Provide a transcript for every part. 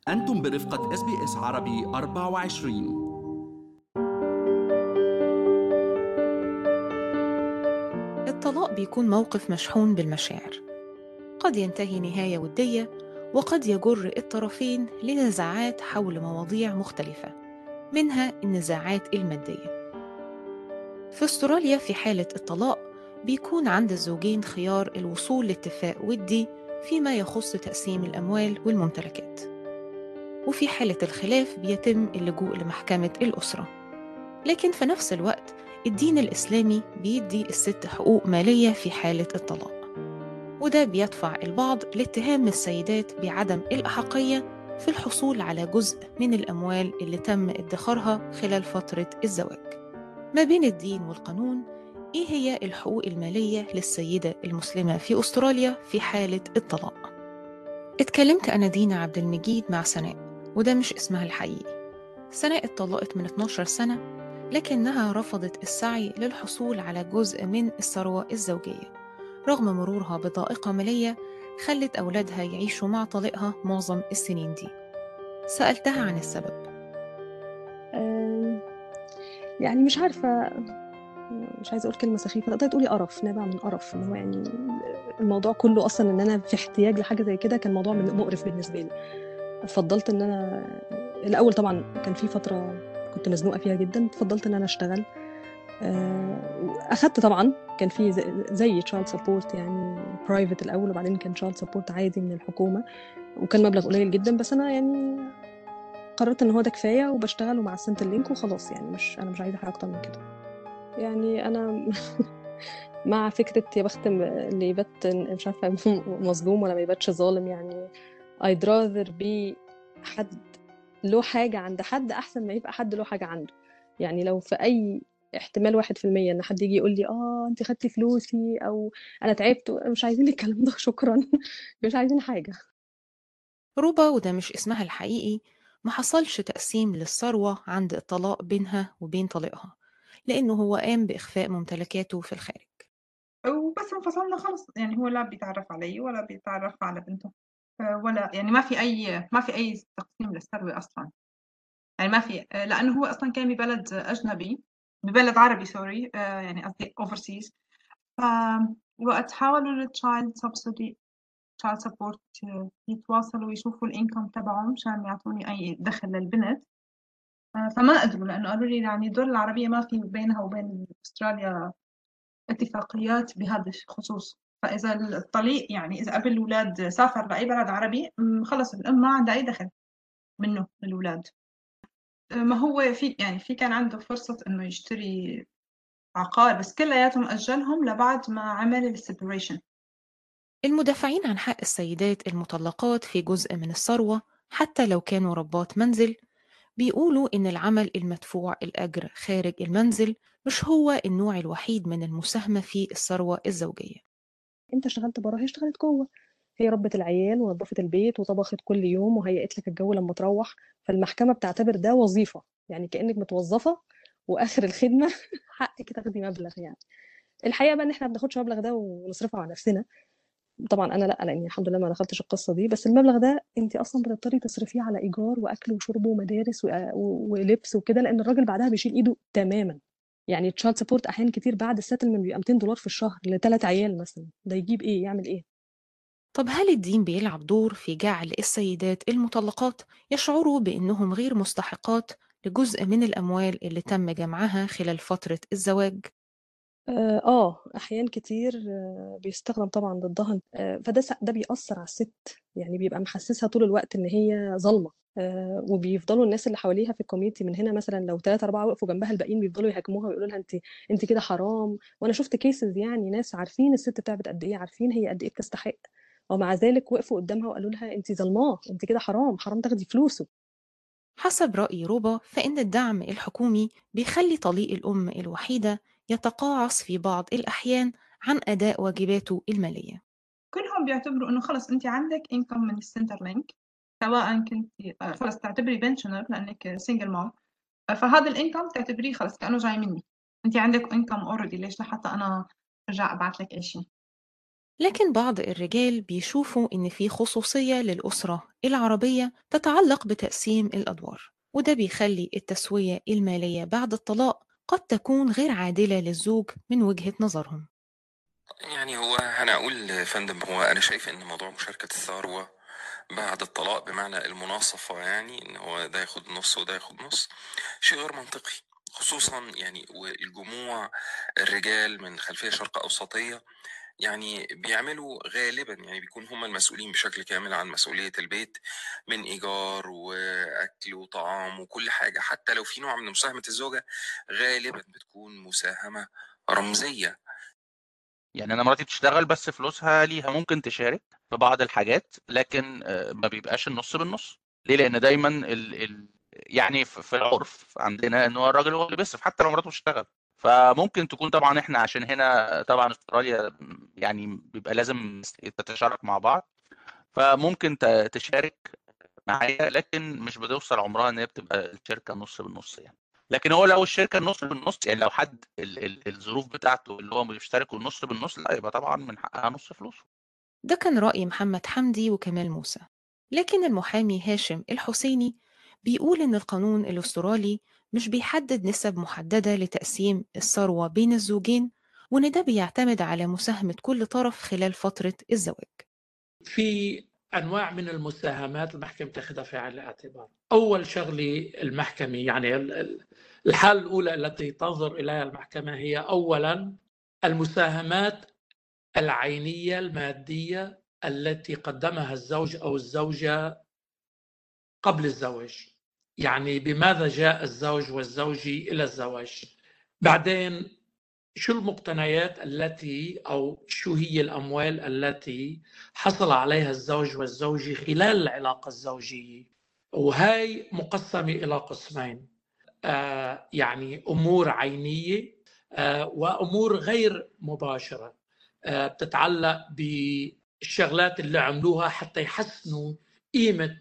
أنتم برفقة اس بي اس عربي 24 الطلاق بيكون موقف مشحون بالمشاعر قد ينتهي نهاية ودية وقد يجر الطرفين لنزاعات حول مواضيع مختلفة منها النزاعات المادية في استراليا في حالة الطلاق بيكون عند الزوجين خيار الوصول لاتفاق ودي فيما يخص تقسيم الأموال والممتلكات وفي حالة الخلاف بيتم اللجوء لمحكمة الأسرة لكن في نفس الوقت الدين الإسلامي بيدي الست حقوق مالية في حالة الطلاق وده بيدفع البعض لاتهام السيدات بعدم الأحقية في الحصول على جزء من الأموال اللي تم ادخارها خلال فترة الزواج ما بين الدين والقانون إيه هي الحقوق المالية للسيدة المسلمة في أستراليا في حالة الطلاق؟ اتكلمت أنا دينا عبد المجيد مع سناء وده مش اسمها الحقيقي سناء اتطلقت من 12 سنة لكنها رفضت السعي للحصول على جزء من الثروة الزوجية رغم مرورها بضائقة مالية خلت أولادها يعيشوا مع طليقها معظم السنين دي سألتها عن السبب آم، يعني مش عارفة مش عايزة أقول كلمة سخيفة تقدري تقولي قرف نابع من قرف إن هو يعني الموضوع كله أصلا إن أنا في احتياج لحاجة زي كده كان موضوع من- مقرف بالنسبة لي فضلت إن أنا الأول طبعا كان في فترة كنت مزنوقة فيها جدا فضلت إن أنا أشتغل آه، أخدت طبعا كان في زي- زي تشايلد سبورت يعني برايفت الأول وبعدين كان تشايلد سبورت عادي من الحكومة وكان مبلغ قليل جدا بس أنا يعني قررت ان هو ده كفايه وبشتغل ومع سنت اللينك وخلاص يعني مش انا مش عايزه حاجه اكتر من كده يعني انا مع فكره يا بخت اللي يبات مش عارفه مظلوم ولا ما يباتش ظالم يعني I'd rather be حد له حاجه عند حد احسن ما يبقى حد له حاجه عنده يعني لو في اي احتمال واحد في المية ان حد يجي يقول لي اه انت خدتي فلوسي او انا تعبت مش عايزين الكلام ده شكرا مش عايزين حاجه روبا وده مش اسمها الحقيقي ما حصلش تقسيم للثروة عند الطلاق بينها وبين طليقها لأنه هو قام بإخفاء ممتلكاته في الخارج وبس انفصلنا خلص يعني هو لا بيتعرف علي ولا بيتعرف على بنته آه، ولا يعني ما في أي ما في أي تقسيم للثروة أصلا يعني ما في آه، لأنه هو أصلا كان ببلد أجنبي ببلد عربي سوري آه، يعني قصدي overseas ف وقت حاولوا التشايلد سبسيدي تشايلد سبورت يتواصلوا ويشوفوا الانكم تبعهم مشان يعطوني أي دخل للبنت آه، فما قدروا لأنه قالوا لي يعني الدول العربية ما في بينها وبين أستراليا اتفاقيات بهذا الخصوص فإذا الطليق يعني إذا قبل الأولاد سافر لأي بلد عربي م، خلص الأم ما عندها أي دخل منه الأولاد ما هو في يعني في كان عنده فرصة إنه يشتري عقار بس كلياتهم أجلهم لبعد ما عمل السيبريشن المدافعين عن حق السيدات المطلقات في جزء من الثروة حتى لو كانوا ربات منزل بيقولوا إن العمل المدفوع الأجر خارج المنزل مش هو النوع الوحيد من المساهمة في الثروة الزوجية انت اشتغلت بره هي اشتغلت جوه هي ربة العيال ونظفت البيت وطبخت كل يوم وهيئت لك الجو لما تروح فالمحكمة بتعتبر ده وظيفة يعني كأنك متوظفة وآخر الخدمة حقك تاخدي مبلغ يعني الحقيقة بقى ان احنا ما بناخدش المبلغ ده ونصرفه على نفسنا طبعا انا لا لاني الحمد لله ما دخلتش القصة دي بس المبلغ ده انت اصلا بتضطري تصرفيه على ايجار واكل وشرب ومدارس و- و- ولبس وكده لان الراجل بعدها بيشيل ايده تماما يعني تشايلد سبورت احيانا كتير بعد السيتلمنت بيبقى 200 دولار في الشهر لثلاث عيال مثلا ده يجيب ايه يعمل ايه طب هل الدين بيلعب دور في جعل السيدات المطلقات يشعروا بأنهم غير مستحقات لجزء من الأموال اللي تم جمعها خلال فترة الزواج؟ اه آه، احيان كتير آه، بيستخدم طبعا ضدها آه، فده س- ده بيأثر على الست يعني بيبقى محسسها طول الوقت ان هي ظالمه آه، وبيفضلوا الناس اللي حواليها في الكوميونتي من هنا مثلا لو ثلاثة أربعة وقفوا جنبها الباقيين بيفضلوا يهاجموها ويقولوا لها أنت أنت كده حرام وأنا شفت كيسز يعني ناس عارفين الست تعبت قد إيه عارفين هي قد إيه بتستحق ومع ذلك وقفوا قدامها وقالوا لها أنت ظلماه أنت كده حرام حرام تاخدي فلوسه حسب رأي روبا فإن الدعم الحكومي بيخلي طليق الأم الوحيدة يتقاعس في بعض الأحيان عن أداء واجباته المالية كلهم بيعتبروا إنه خلص أنت عندك انكم من السنتر لينك سواء كنت آه، خلص تعتبري بنشنر لأنك سنجل مام فهذا الانكم تعتبريه خلص كأنه جاي مني أنت عندك انكم اوريدي ليش لحتى أنا أرجع أبعث لك أي شيء لكن بعض الرجال بيشوفوا إن في خصوصية للأسرة العربية تتعلق بتقسيم الأدوار وده بيخلي التسوية المالية بعد الطلاق قد تكون غير عادلة للزوج من وجهة نظرهم يعني هو أنا أقول يا فندم هو أنا شايف إن موضوع مشاركة الثروة بعد الطلاق بمعنى المناصفة يعني إن هو ده ياخد نص وده ياخد نص شيء غير منطقي خصوصا يعني والجموع الرجال من خلفية شرق أوسطية يعني بيعملوا غالبا يعني بيكون هم المسؤولين بشكل كامل عن مسؤولية البيت من إيجار وأكل وطعام وكل حاجة حتى لو في نوع من مساهمة الزوجة غالبا بتكون مساهمة رمزية يعني انا مراتي بتشتغل بس فلوسها ليها ممكن تشارك في بعض الحاجات لكن آه، ما بيبقاش النص بالنص ليه لان دايما ال... ال... يعني في في العرف عندنا ان هو الراجل هو اللي بيصرف حتى لو مراته بتشتغل فممكن تكون طبعا احنا عشان هنا طبعا استراليا يعني بيبقى لازم تتشارك مع بعض فممكن ت- تشارك معايا لكن مش بتوصل عمرها ان هي بتبقى الشركه نص بالنص يعني لكن هو لو الشركه نص بالنص يعني لو حد ال ال الظروف بتاعته اللي هو بيشتركوا النص بالنص لا يبقى طبعا من حقها نص فلوسه ده كان رأي محمد حمدي وكمال موسى لكن المحامي هاشم الحسيني بيقول إن القانون الأسترالي مش بيحدد نسب محددة لتقسيم الثروة بين الزوجين وإن ده بيعتمد على مساهمة كل طرف خلال فترة الزواج في انواع من المساهمات المحكمه تاخذها في عين الاعتبار. اول شغله المحكمه يعني ال- ال- الحاله الاولى التي تنظر اليها المحكمه هي اولا المساهمات العينيه الماديه التي قدمها الزوج او الزوجه قبل الزواج. يعني بماذا جاء الزوج والزوجه الى الزواج. بعدين شو المقتنيات التي او شو هي الاموال التي حصل عليها الزوج والزوجه خلال العلاقه الزوجيه وهي مقسمه الى قسمين آه يعني امور عينيه آه وامور غير مباشره آه بتتعلق بالشغلات اللي عملوها حتى يحسنوا قيمه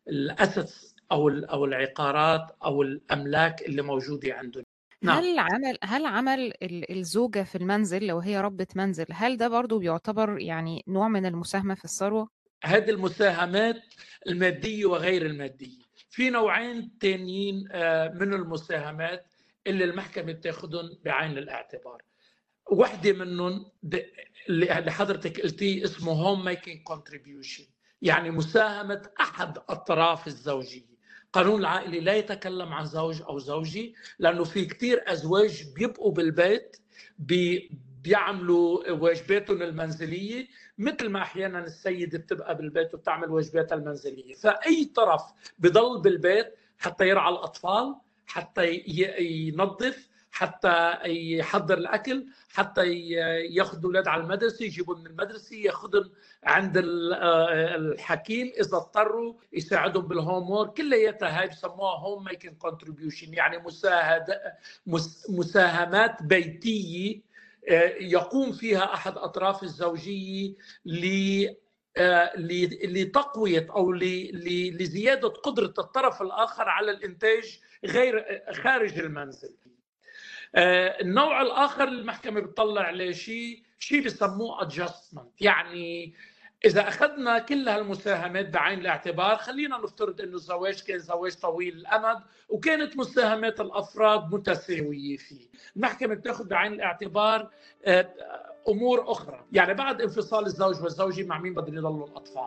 الاسس او او العقارات او الاملاك اللي موجوده عندهم نعم. هل عمل هل عمل ال- الزوجة في المنزل لو هي ربة منزل هل ده برضو بيعتبر يعني نوع من المساهمة في الثروة؟ هذه المساهمات المادية وغير المادية في نوعين تانيين آه، من المساهمات اللي المحكمة بتاخذهم بعين الاعتبار واحدة منهم ب- اللي اللي حضرتك قلتيه اسمه هوم ميكينج كونتريبيوشن يعني مساهمة أحد أطراف الزوجية قانون العائلي لا يتكلم عن زوج أو زوجة لأنه في كتير أزواج بيبقوا بالبيت بي بيعملوا واجباتهم المنزلية مثل ما أحيانا السيدة بتبقى بالبيت وبتعمل واجباتها المنزلية فأي طرف بضل بالبيت حتى يرعى الأطفال حتى ي- ينظف حتى يحضر الاكل حتى ي- ياخذ الاولاد على المدرسه يجيبوا من المدرسه ياخذهم عند ال- آه، الحكيم اذا اضطروا يساعدهم بالهوم وورك كلياتها هاي بسموها هوم ميكينج كونتريبيوشن يعني مساهد مس- مساهمات بيتيه آه، يقوم فيها احد اطراف الزوجيه ل آه، ل- لتقويه او ل- ل- لزياده قدره الطرف الاخر على الانتاج غير خارج المنزل آه، النوع الاخر المحكمه بتطلع عليه شيء شيء بسموه ادجستمنت يعني اذا اخذنا كل هالمساهمات بعين الاعتبار خلينا نفترض انه الزواج كان زواج طويل الامد وكانت مساهمات الافراد متساويه فيه المحكمه بتاخذ بعين الاعتبار آه، امور اخرى يعني بعد انفصال الزوج والزوجه مع مين بدهم يضلوا الاطفال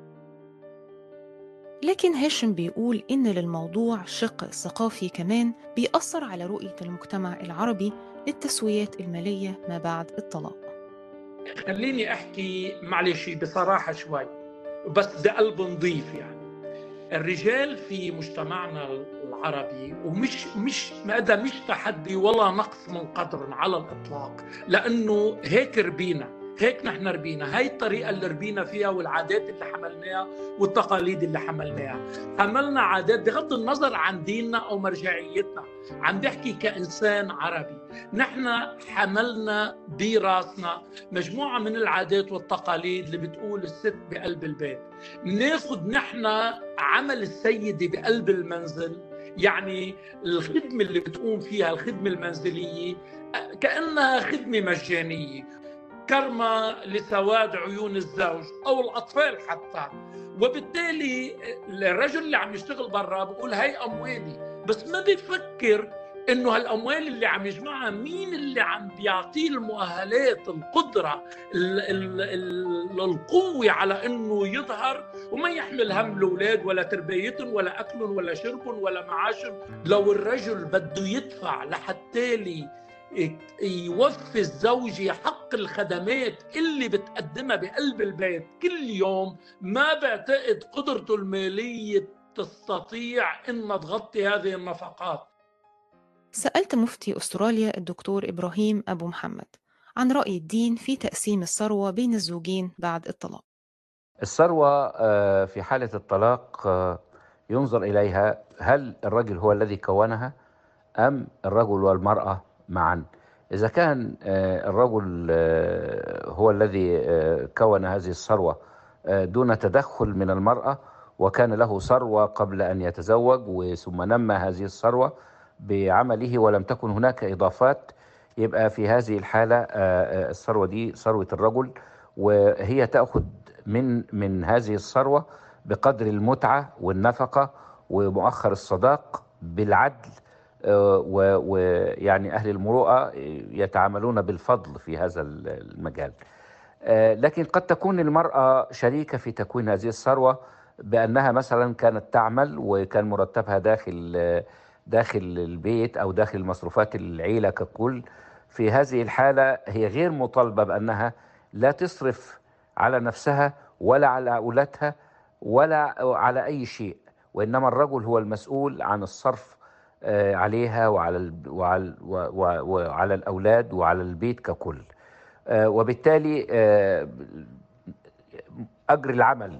لكن هاشم بيقول إن للموضوع شق ثقافي كمان بيأثر على رؤية المجتمع العربي للتسويات المالية ما بعد الطلاق خليني احكي معلش بصراحه شوي بس بقلب نظيف يعني الرجال في مجتمعنا العربي ومش مش هذا مش تحدي ولا نقص من قدر على الاطلاق لانه هيك ربينا هيك نحن ربينا هاي الطريقة اللي ربينا فيها والعادات اللي حملناها والتقاليد اللي حملناها حملنا عادات بغض النظر عن ديننا أو مرجعيتنا عم بحكي كإنسان عربي نحن حملنا براسنا مجموعة من العادات والتقاليد اللي بتقول الست بقلب البيت ناخذ نحن عمل السيدة بقلب المنزل يعني الخدمة اللي بتقوم فيها الخدمة المنزلية كأنها خدمة مجانية كرمة لسواد عيون الزوج أو الأطفال حتى وبالتالي الرجل اللي عم يشتغل برا بقول هي أموالي بس ما بيفكر انه هالاموال اللي عم يجمعها مين اللي عم بيعطيه المؤهلات القدره ال ال ال القوه على انه يظهر وما يحمل هم الاولاد ولا تربيتهم ولا اكلهم ولا شربهم ولا معاشهم لو الرجل بده يدفع لحتى لي يوفي الزوجة حق الخدمات اللي بتقدمها بقلب البيت كل يوم ما بعتقد قدرته المالية تستطيع أن تغطي هذه النفقات سألت مفتي أستراليا الدكتور إبراهيم أبو محمد عن رأي الدين في تقسيم الثروة بين الزوجين بعد الطلاق الثروة آه، في حالة الطلاق آه، ينظر إليها هل الرجل هو الذي كونها أم الرجل والمرأة معا إذا كان آه، الرجل هو الذي كون هذه الثروة دون تدخل من المرأة وكان له ثروة قبل أن يتزوج ثم نمى هذه الثروة بعمله ولم تكن هناك إضافات يبقى في هذه الحالة آه، آه، الثروة دي ثروة الرجل وهي تأخذ من من هذه الثروة بقدر المتعة والنفقة ومؤخر الصداق بالعدل آه، ويعني أهل المروءة يتعاملون بالفضل في هذا المجال لكن قد تكون المرأة شريكة في تكوين هذه الثروة بأنها مثلا كانت تعمل وكان مرتبها داخل داخل البيت أو داخل مصروفات العيلة ككل في هذه الحالة هي غير مطالبة بأنها لا تصرف على نفسها ولا على أولادها ولا على أي شيء وإنما الرجل هو المسؤول عن الصرف آه، عليها وعلى وعلى وعلى الأولاد وعلى البيت ككل آه، وبالتالي آه، أجر العمل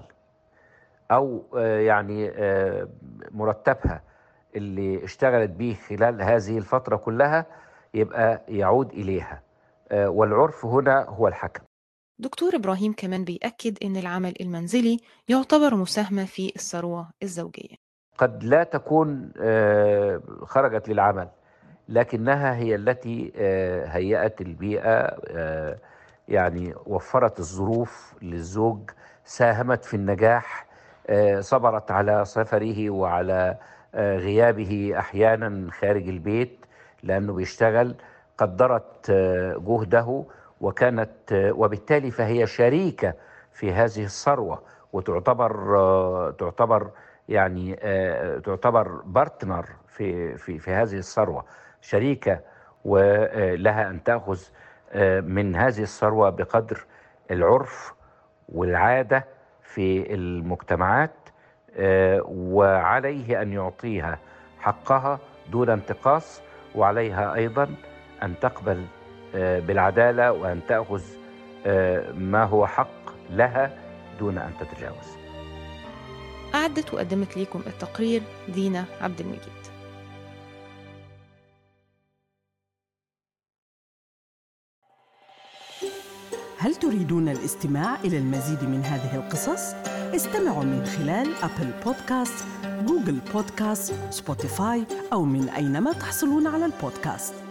أو يعني مرتبها اللي اشتغلت به خلال هذه الفترة كلها يبقى يعود إليها آه، والعرف هنا هو الحكم دكتور إبراهيم كمان بيأكد أن العمل المنزلي يعتبر مساهمة في الثروة الزوجية قد لا تكون آه، خرجت للعمل لكنها هي التي آه، هيأت البيئة يعني وفرت الظروف للزوج ساهمت في النجاح صبرت على سفره وعلى غيابه احيانا خارج البيت لانه بيشتغل قدرت آه، جهده وكانت آه، وبالتالي فهي شريكه في هذه الثروه وتعتبر آه، تعتبر يعني تعتبر بارتنر في في في هذه الثروه شريكه ولها ان تاخذ من هذه الثروه بقدر العرف والعاده في المجتمعات آه، وعليه أن يعطيها حقها دون انتقاص وعليها أيضا أن تقبل آه، بالعدالة وأن تأخذ آه، ما هو حق لها دون أن تتجاوز أعدت وقدمت لكم التقرير دينا عبد المجيد هل تريدون الاستماع إلى المزيد من هذه القصص؟ استمعوا من خلال أبل بودكاست، جوجل بودكاست، سبوتيفاي أو من أينما تحصلون على البودكاست